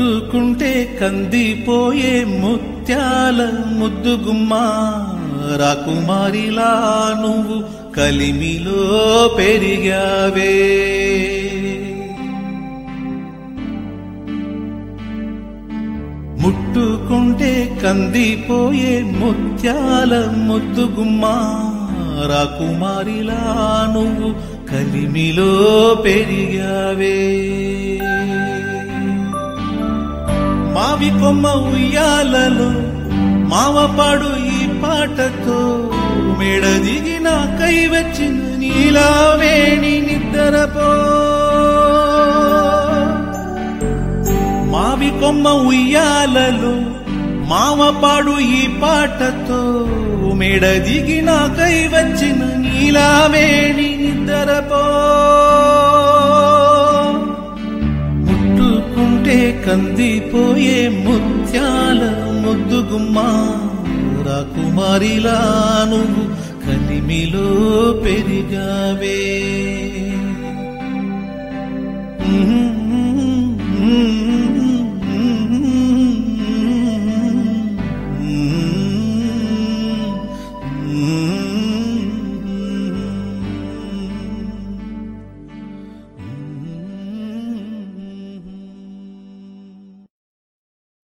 ముట్టుకుంటే కందిపోయే ముత్యాల ముద్దుగుమ్మ రాకుమారిలా నువ్వు కలిమిలో పెరిగావే ముట్టుకుంటే కందిపోయే ముత్యాల ముద్దుగుమ్మ రాకుమారిలా నువ్వు కలిమిలో పెరిగావే మావి కొమ్మ ఉయ్యాలలో మావపాడు ఈ పాటతో మెడ దిగిన కై వచ్చిన నీలావేణి నిద్రపో మావి కొమ్మ ఉయ్యాలలో మావపాడు ఈ పాటతో మెడ దిగిన కై వచ్చిన నీలావేణి నిద్రపో ముట్టుకుంటే కందిపోయే ముత్యాల ముద్దుగుమ్మ రాకుమారిలా నువ్వు కలిమిలో పెరిగావే ఉహుం.